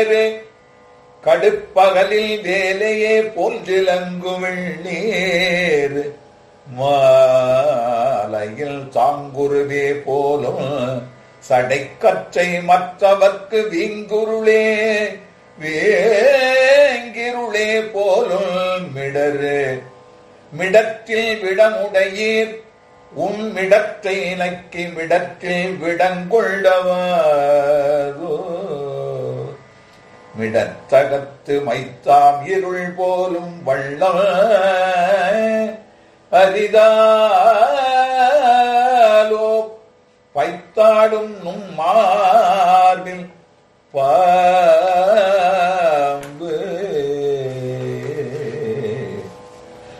கடுப்பகலில் வேலையே போன்றிலங்குமிழ் நீர் மாலையில் சாங்குருவே போலும் சடைக்கற்றை மற்றவர்க்கு வீங்குருளே வேங்கிருளே போலும் மிடரு மிடத்தில் விடமுடையீர் உன் மிடத்தை நக்கி மிடத்தில் விடங்கொள்ளவாரோ மிடத்தகத்து மைத்தாம் இருள் போலும் வள்ளம் அரிதாலோ பைத்தாடும் நும் மார்பில் பா